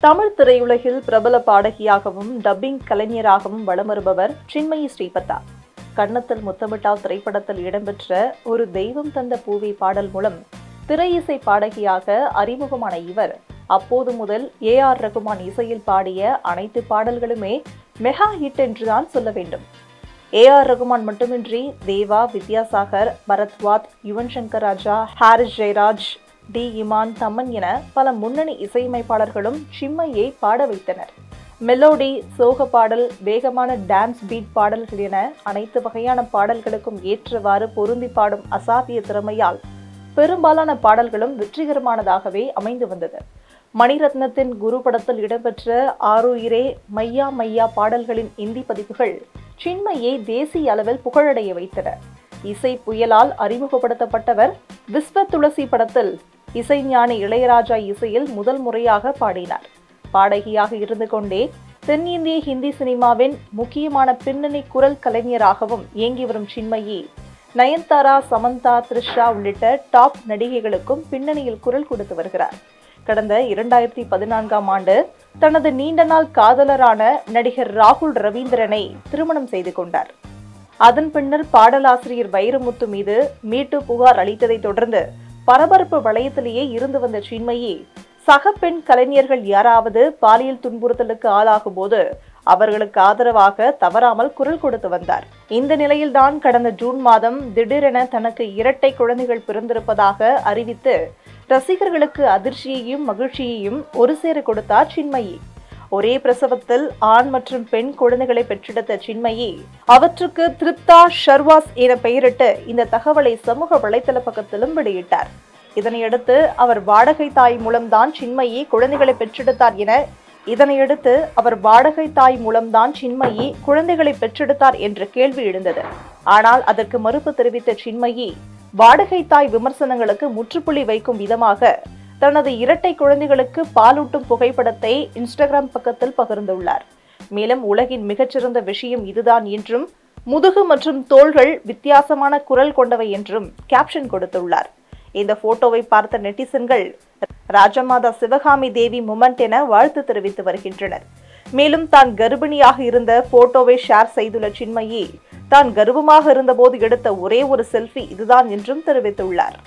தமிழ் திரையுலகில் பிரபல பாடகியாகவும் டப்பிங் கலைஞராகவும் வலம் வருபவர் சின்மயி ஸ்ரீபத்தா கன்னத்தில் முத்தமிட்டால் திரைப்படத்தில் இடம்பெற்ற ஒரு தெய்வம் தந்த பூவி பாடல் மூலம் திரை இசை பாடகியாக அறிமுகமான இவர் அப்போது முதல் ஏ ஆர் ரகுமான் இசையில் பாடிய அனைத்து பாடல்களுமே மெகா ஹிட் என்றுதான் சொல்ல வேண்டும் ஏ ஆர் ரகுமான் மட்டுமின்றி தேவா வித்யாசாகர் பரத்வாத் யுவன் சங்கர் ராஜா ஹாரிஸ் ஜெயராஜ் டி இமான் தமன் என பல முன்னணி இசையமைப்பாளர்களும் சிம்மையை பாட வைத்தனர் மெலோடி சோக பாடல் வேகமான டான்ஸ் பீட் பாடல்கள் என அனைத்து வகையான பாடல்களுக்கும் ஏற்றவாறு பொருந்தி பாடும் அசாத்திய திறமையால் பெரும்பாலான பாடல்களும் வெற்றிகரமானதாகவே அமைந்து வந்தது மணிரத்னத்தின் குரு படத்தில் இடம்பெற்ற ஆருயிரே மையா மையா பாடல்களின் இந்தி பதிப்புகள் சின்மையை தேசிய அளவில் புகழடைய வைத்தன இசை புயலால் அறிமுகப்படுத்தப்பட்டவர் விஸ்வ துளசி படத்தில் இசைஞானி இளையராஜா இசையில் முதல் முறையாக பாடினார் பாடகியாக இருந்து கொண்டே தென்னிந்திய ஹிந்தி சினிமாவின் முக்கியமான பின்னணி குரல் கலைஞராகவும் இயங்கி வரும் சின்மயி நயன்தாரா சமந்தா த்ரிஷா உள்ளிட்ட டாப் நடிகைகளுக்கும் பின்னணியில் குரல் கொடுத்து வருகிறார் கடந்த இரண்டாயிரத்தி பதினான்காம் ஆண்டு தனது நீண்ட நாள் காதலரான நடிகர் ராகுல் ரவீந்திரனை திருமணம் செய்து கொண்டார் அதன் பின்னர் பாடலாசிரியர் வைரமுத்து மீது மீட்டு புகார் அளித்ததை தொடர்ந்து பரபரப்பு வளையத்திலேயே இருந்து வந்த சின்மயி சக பெண் கலைஞர்கள் யாராவது பாலியல் துன்புறுத்தலுக்கு ஆளாகும் போது அவர்களுக்கு ஆதரவாக தவறாமல் குரல் கொடுத்து வந்தார் இந்த நிலையில்தான் கடந்த ஜூன் மாதம் திடீரென தனக்கு இரட்டை குழந்தைகள் பிறந்திருப்பதாக அறிவித்து ரசிகர்களுக்கு அதிர்ச்சியையும் மகிழ்ச்சியையும் ஒரு சேர கொடுத்தார் சின்மயி ஒரே பிரசவத்தில் ஆண் மற்றும் பெண் குழந்தைகளை பெற்றெடுத்த சின்மயி அவற்றுக்கு திருப்தா ஷர்வாஸ் என பெயரிட்டு இந்த தகவலை சமூக வலைதள பக்கத்திலும் வெளியிட்டார் இதனையடுத்து அவர் வாடகை தாய் மூலம்தான் சின்மயி குழந்தைகளை பெற்றெடுத்தார் என இதனையடுத்து அவர் வாடகை தாய் மூலம்தான் சின்மயி குழந்தைகளை பெற்றெடுத்தார் என்ற கேள்வி எழுந்தது ஆனால் அதற்கு மறுப்பு தெரிவித்த சின்மயி வாடகை தாய் விமர்சனங்களுக்கு முற்றுப்புள்ளி வைக்கும் விதமாக தனது இரட்டை குழந்தைகளுக்கு பாலூட்டும் புகைப்படத்தை இன்ஸ்டாகிராம் பக்கத்தில் பகிர்ந்துள்ளார் மேலும் உலகின் மிகச்சிறந்த விஷயம் இதுதான் என்றும் முதுகு மற்றும் தோள்கள் வித்தியாசமான குரல் கொண்டவை என்றும் கேப்ஷன் கொடுத்துள்ளார் இந்த போட்டோவை பார்த்த நெட்டிசன்கள் ராஜமாதா சிவகாமி தேவி முமெண்ட் என வாழ்த்து தெரிவித்து வருகின்றனர் மேலும் தான் கர்ப்பிணியாக இருந்த போட்டோவை ஷேர் செய்துள்ள சின்மயி தான் கர்ப்பமாக இருந்தபோது எடுத்த ஒரே ஒரு செல்ஃபி இதுதான் என்றும் தெரிவித்துள்ளார்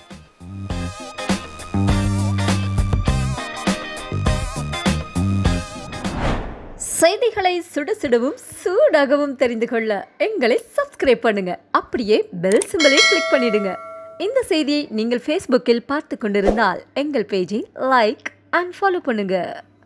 செய்திகளை சுட சுடவும் சூடாகவும் தெரிந்து கொள்ள எங்களை சப்ஸ்கிரைப் பண்ணுங்க அப்படியே பெல் சிம்பலை கிளிக் பண்ணிடுங்க இந்த செய்தியை நீங்கள் ஃபேஸ்புக்கில் பார்த்து கொண்டிருந்தால் எங்கள் பேஜை லைக் அண்ட் ஃபாலோ பண்ணுங்க